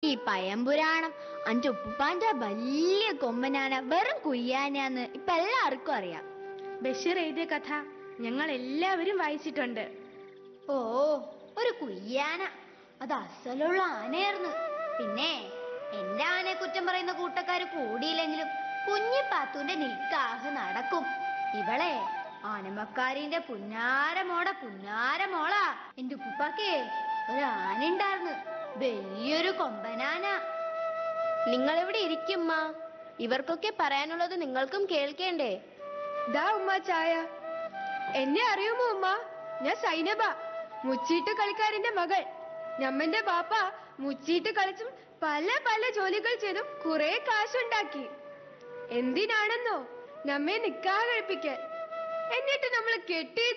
ഈ പയമ്പുരാണം അന്റെ ഉപ്പുപ്പാന്റെ വലിയ കൊമ്പനാന വെറും കുയ്യാനാന്ന് ഇപ്പൊ എല്ലാവർക്കും അറിയാം ബഷീർ എഴുതിയ കഥ ഞങ്ങൾ എല്ലാവരും വായിച്ചിട്ടുണ്ട് ഓ ഒരു കുയ്യാന അത് അസലുള്ള ആനയായിരുന്നു പിന്നെ എന്റെ ആനയെ കുറ്റം പറയുന്ന കൂട്ടക്കാര് കൂടിയില്ലെങ്കിലും കുഞ്ഞിപ്പാത്തുന്റെ നിൽക്കാഹ് നടക്കും ഇവളെ ആനമക്കാരിന്റെ പുന്നാരമോടെ പുന്നാരമോളാ എന്റെ ഉപ്പുപ്പാക്കേ ഒരു ആന ഉണ്ടായിരുന്നു വലിയൊരു കൊമ്പനാന നിങ്ങൾ ഇവിടെ ഇരിക്കുമ്മ ഇവർക്കൊക്കെ പറയാനുള്ളത് നിങ്ങൾക്കും കേൾക്കേണ്ടേ ദാ ഉമ്മ ചായ എന്നെ അറിയുമോ ഉമ്മ ഞാൻ സൈനബ മുച്ചീട്ട് കളിക്കാരന്റെ മകൾ ഞമ്മന്റെ ബാപ്പ മുച്ചീട്ട് കളിച്ചും പല പല ജോലികൾ ചെയ്തും കുറെ കാശുണ്ടാക്കി എന്തിനാണെന്നോ നമ്മെ നിക്കാഹ് കഴിപ്പിക്കാൻ എന്നിട്ട് നമ്മൾ കെട്ടി